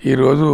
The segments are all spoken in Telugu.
ఈరోజు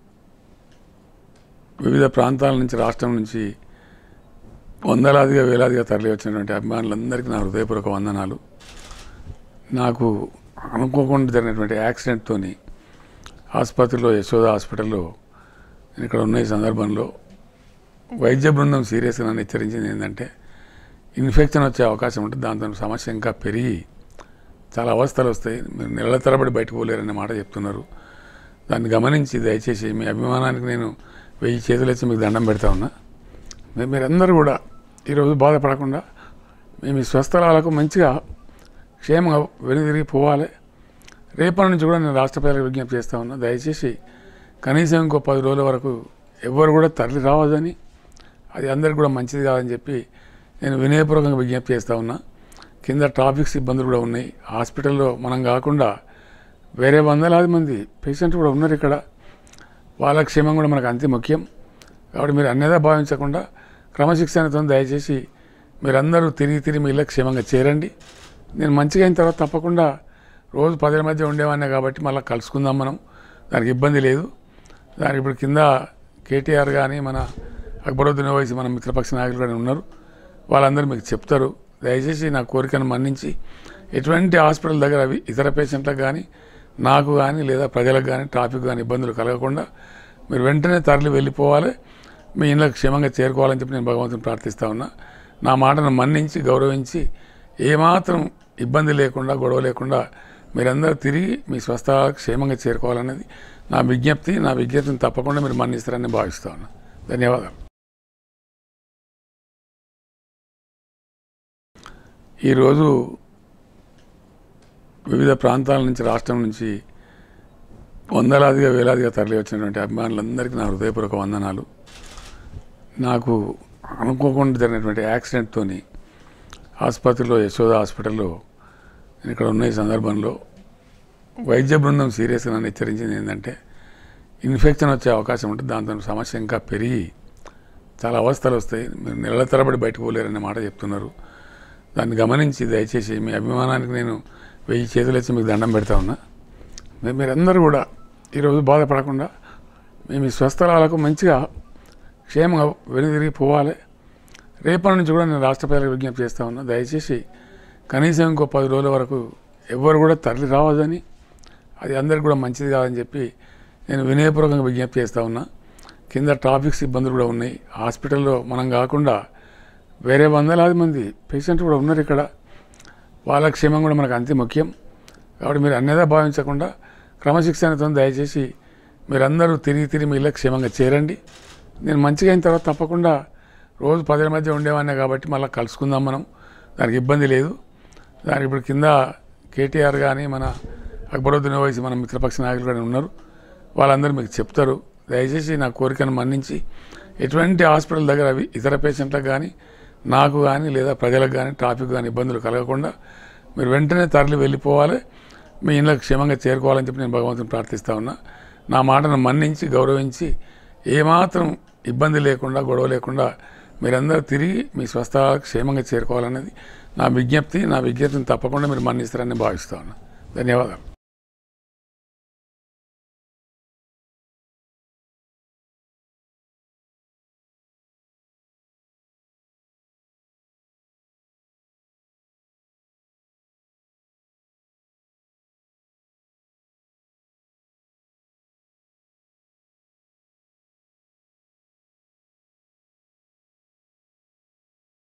వివిధ ప్రాంతాల నుంచి రాష్ట్రం నుంచి వందలాదిగా వేలాదిగా తరలి వచ్చినటువంటి అభిమానులందరికీ నా హృదయపూర్వక వందనాలు నాకు అనుకోకుండా జరిగినటువంటి యాక్సిడెంట్తోని ఆసుపత్రిలో యశోద హాస్పిటల్లో నేను ఇక్కడ ఉన్న ఈ సందర్భంలో వైద్య బృందం సీరియస్గా నన్ను హెచ్చరించింది ఏంటంటే ఇన్ఫెక్షన్ వచ్చే అవకాశం ఉంటుంది దాంతో సమస్య ఇంకా పెరిగి చాలా అవస్థలు వస్తాయి మీరు నెలల తరబడి బయటకు పోలేరనే మాట చెప్తున్నారు దాన్ని గమనించి దయచేసి మీ అభిమానానికి నేను వెయ్యి చేతులు ఇచ్చి మీకు దండం పెడతా ఉన్నా మీరు మీరందరూ కూడా ఈరోజు బాధపడకుండా మేము ఈ స్వస్థలాలకు మంచిగా క్షేమంగా వెనుదిరిగి పోవాలి రేపటి నుంచి కూడా నేను రాష్ట్ర ప్రజలకు విజ్ఞప్తి చేస్తా ఉన్నా దయచేసి కనీసం ఇంకో పది రోజుల వరకు ఎవ్వరు కూడా తరలి రావద్దని అది అందరికి కూడా మంచిది కాదని చెప్పి నేను వినయపూర్వకంగా విజ్ఞప్తి చేస్తా ఉన్నా కింద ట్రాఫిక్ సిబ్బందులు కూడా ఉన్నాయి హాస్పిటల్లో మనం కాకుండా వేరే వందలాది మంది పేషెంట్లు కూడా ఉన్నారు ఇక్కడ వాళ్ళ క్షేమం కూడా మనకు అంతే ముఖ్యం కాబట్టి మీరు అన్నేదా భావించకుండా క్రమశిక్షణతో దయచేసి మీరందరూ తిరిగి తిరిగి మీ ఇళ్ళకి క్షేమంగా చేరండి నేను మంచిగా అయిన తర్వాత తప్పకుండా రోజు పదుల మధ్య ఉండేవాడినే కాబట్టి మళ్ళీ కలుసుకుందాం మనం దానికి ఇబ్బంది లేదు దానికి ఇప్పుడు కింద కేటీఆర్ కానీ మన అక్బరుద్దీన్ ఓవైసీ మన మిత్రపక్ష నాయకులు కానీ ఉన్నారు వాళ్ళందరూ మీకు చెప్తారు దయచేసి నా కోరికను మన్నించి ఎటువంటి హాస్పిటల్ దగ్గర అవి ఇతర పేషెంట్లకు కానీ నాకు కానీ లేదా ప్రజలకు కానీ ట్రాఫిక్ కానీ ఇబ్బందులు కలగకుండా మీరు వెంటనే తరలి వెళ్ళిపోవాలి మీ ఇళ్ళకి క్షేమంగా చేరుకోవాలని చెప్పి నేను భగవంతుని ప్రార్థిస్తా ఉన్నా నా మాటను మన్నించి గౌరవించి ఏమాత్రం ఇబ్బంది లేకుండా గొడవ లేకుండా మీరందరూ తిరిగి మీ స్వస్థలాలకు క్షేమంగా చేరుకోవాలన్నది నా విజ్ఞప్తి నా విజ్ఞప్తిని తప్పకుండా మీరు మన్నిస్తారని భావిస్తా ఉన్నా ధన్యవాదాలు ఈరోజు వివిధ ప్రాంతాల నుంచి రాష్ట్రం నుంచి వందలాదిగా వేలాదిగా తరలి వచ్చినటువంటి అభిమానులందరికీ నా హృదయపూర్వక వందనాలు నాకు అనుకోకుండా జరిగినటువంటి యాక్సిడెంట్తోని ఆసుపత్రిలో యశోద హాస్పిటల్లో నేను ఇక్కడ ఉన్న ఈ సందర్భంలో వైద్య బృందం సీరియస్గా నన్ను హెచ్చరించింది ఏంటంటే ఇన్ఫెక్షన్ వచ్చే అవకాశం ఉంటుంది దాంతో సమస్య ఇంకా పెరిగి చాలా అవస్థలు వస్తాయి మీరు నెలల తరబడి బయటకు పోలేరనే మాట చెప్తున్నారు దాన్ని గమనించి దయచేసి మీ అభిమానానికి నేను వెయ్యి చేతులు ఇచ్చి మీకు దండం పెడతా ఉన్నా మీరు మీరందరూ కూడా ఈరోజు బాధపడకుండా మేము ఈ స్వస్థలాలకు మంచిగా క్షేమంగా వెనుదిరిగి పోవాలి రేపటి నుంచి కూడా నేను రాష్ట్ర ప్రజలకు విజ్ఞప్తి చేస్తా ఉన్నా దయచేసి కనీసం ఇంకో పది రోజుల వరకు ఎవ్వరు కూడా తరలి రావద్దని అది అందరికి కూడా మంచిది కాదని చెప్పి నేను వినయపూర్వకంగా విజ్ఞప్తి చేస్తా ఉన్నా కింద ట్రాఫిక్ సిబ్బందులు కూడా ఉన్నాయి హాస్పిటల్లో మనం కాకుండా వేరే వందలాది మంది పేషెంట్లు కూడా ఉన్నారు ఇక్కడ వాళ్ళ క్షేమం కూడా మనకు అంతే ముఖ్యం కాబట్టి మీరు అన్నేదా భావించకుండా క్రమశిక్షణతో దయచేసి మీరందరూ తిరిగి తిరిగి మీ ఇళ్ళకి క్షేమంగా చేరండి నేను మంచిగా అయిన తర్వాత తప్పకుండా రోజు పదుల మధ్య ఉండేవాడినే కాబట్టి మళ్ళీ కలుసుకుందాం మనం దానికి ఇబ్బంది లేదు దానికి ఇప్పుడు కింద కేటీఆర్ కానీ మన అక్బరుద్దీన్ ఓవైసీ మన మిత్రపక్ష నాయకులు కానీ ఉన్నారు వాళ్ళందరూ మీకు చెప్తారు దయచేసి నా కోరికను మన్నించి ఎటువంటి హాస్పిటల్ దగ్గర అవి ఇతర పేషెంట్లకు కానీ నాకు కానీ లేదా ప్రజలకు కానీ ట్రాఫిక్ కానీ ఇబ్బందులు కలగకుండా మీరు వెంటనే తరలి వెళ్ళిపోవాలి మీ ఇళ్ళకి క్షేమంగా చేరుకోవాలని చెప్పి నేను భగవంతుని ప్రార్థిస్తా ఉన్నా నా మాటను మన్నించి గౌరవించి ఏమాత్రం ఇబ్బంది లేకుండా గొడవ లేకుండా మీరందరూ తిరిగి మీ స్వస్థలాలకు క్షేమంగా చేరుకోవాలన్నది నా విజ్ఞప్తి నా విజ్ఞప్తిని తప్పకుండా మీరు మన్నిస్తారని భావిస్తా ఉన్నా ధన్యవాదాలు